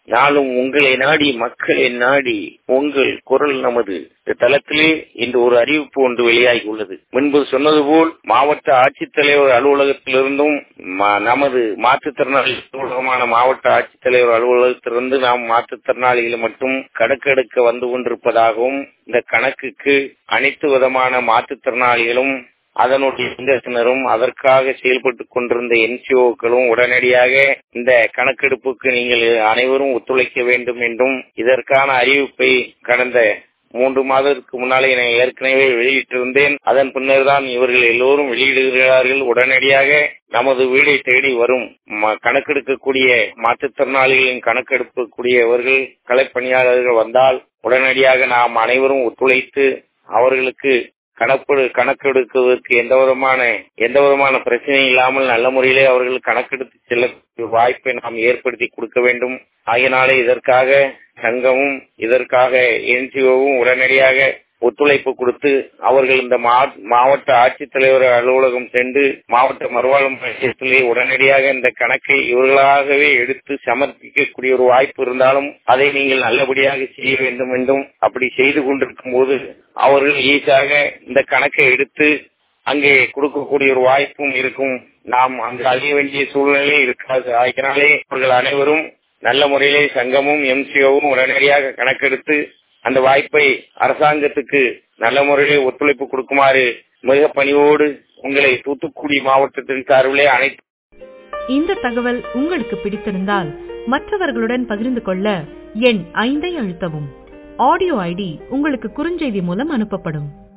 நாளும் உங்களை நாடி மக்களை நாடி உங்கள் குரல் நமது இந்த தளத்திலே இன்று ஒரு அறிவிப்பு ஒன்று வெளியாகி உள்ளது முன்பு சொன்னது போல் மாவட்ட ஆட்சித்தலைவர் அலுவலகத்திலிருந்தும் ம- நமது மாற்றுத்திறனாளி அலுவலகமான மாவட்ட ஆட்சித்தலைவர் அலுவலகத்திலிருந்து நாம் மாற்றுத்திறனாளிகளை மட்டும் கணக்கெடுக்க வந்து கொண்டிருப்பதாகவும் இந்த கணக்குக்கு அனைத்து விதமான மாற்றுத்திறனாளிகளும் அதனுடைய சங்கத்தினரும் அதற்காக செயல்பட்டுக் கொண்டிருந்த என்ஜிஓக்களும் உடனடியாக இந்த கணக்கெடுப்புக்கு நீங்கள் அனைவரும் ஒத்துழைக்க வேண்டும் என்றும் இதற்கான அறிவிப்பை கடந்த மூன்று மாதத்துக்கு முன்னாலே நான் ஏற்கனவே வெளியிட்டிருந்தேன் அதன் பின்னர் தான் இவர்கள் எல்லோரும் வெளியிடுகிறார்கள் உடனடியாக நமது வீடை தேடி வரும் ம- கணக்கெடுக்கக்கூடிய மாற்றுத்திறனாளிகளின் கணக்கெடுக்கக்கூடியவர்கள் கலைப்பணியாளர்கள் வந்தால் உடனடியாக நாம் அனைவரும் ஒத்துழைத்து அவர்களுக்கு கணக்கு கணக்கெடுக்குவதற்கு எந்த விதமான எந்த விதமான பிரச்சனையும் இல்லாமல் நல்ல முறையிலே அவர்கள் கணக்கெடுத்து செல்ல வாய்ப்பை நாம் ஏற்படுத்தி கொடுக்க வேண்டும் ஆகையினாலே இதற்காக சங்கமும் இதற்காக என்ஜிஓவும் உடனடியாக ஒத்துழைப்பு கொடுத்து அவர்கள் இந்த மா- மாவட்ட ஆட்சித்தலைவர் அலுவலகம் சென்று மாவட்ட மறுவாழ்வு மையத்திலே உடனடியாக இந்த கணக்கை இவர்களாகவே எடுத்து சமர்ப்பிக்கக்கூடிய ஒரு வாய்ப்பு இருந்தாலும் அதை நீங்கள் நல்லபடியாக செய்ய வேண்டும் என்றும் அப்படி செய்து கொண்டிருக்கும் போது அவர்கள் ஈஸியாக இந்த கணக்கை எடுத்து அங்கே கொடுக்கக்கூடிய ஒரு வாய்ப்பும் இருக்கும் நாம் அங்கு அழிய வேண்டிய சூழ்நிலை இருக்காது ஆகினாலே அவர்கள் அனைவரும் நல்ல முறையிலே சங்கமும் எம்சிஓவும் உடனடியாக கணக்கெடுத்து அந்த வாய்ப்பை அரசாங்கத்துக்கு நல்ல முறையிலே ஒத்துழைப்பு கொடுக்குமாறு மிக பணிவோடு உங்களை தூத்துக்குடி மாவட்டத்தின் சார்பிலே அனைத்து இந்த தகவல் உங்களுக்கு பிடித்திருந்தால் மற்றவர்களுடன் பகிர்ந்து கொள்ள எண் ஐந்தை அழுத்தவும் ஆடியோ ஐடி உங்களுக்கு குறுஞ்செய்தி மூலம் அனுப்பப்படும்